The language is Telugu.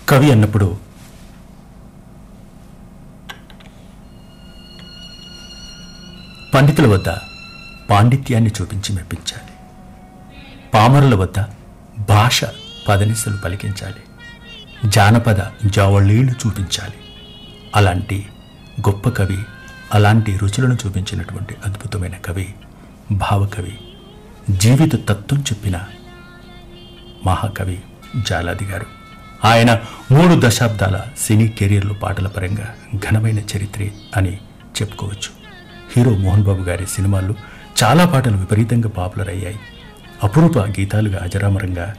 కవి అన్నప్పుడు పండితుల వద్ద పాండిత్యాన్ని చూపించి మెప్పించాలి పామరుల వద్ద భాష పదనిసలు పలికించాలి జానపద జావళీలు చూపించాలి అలాంటి గొప్ప కవి అలాంటి రుచులను చూపించినటువంటి అద్భుతమైన కవి భావకవి జీవిత తత్వం చెప్పిన మహాకవి జాలాది గారు ఆయన మూడు దశాబ్దాల సినీ కెరీర్లో పాటల పరంగా ఘనమైన చరిత్ర అని చెప్పుకోవచ్చు హీరో మోహన్ బాబు గారి సినిమాల్లో చాలా పాటలు విపరీతంగా పాపులర్ అయ్యాయి అపురూప గీతాలుగా అజరామరంగా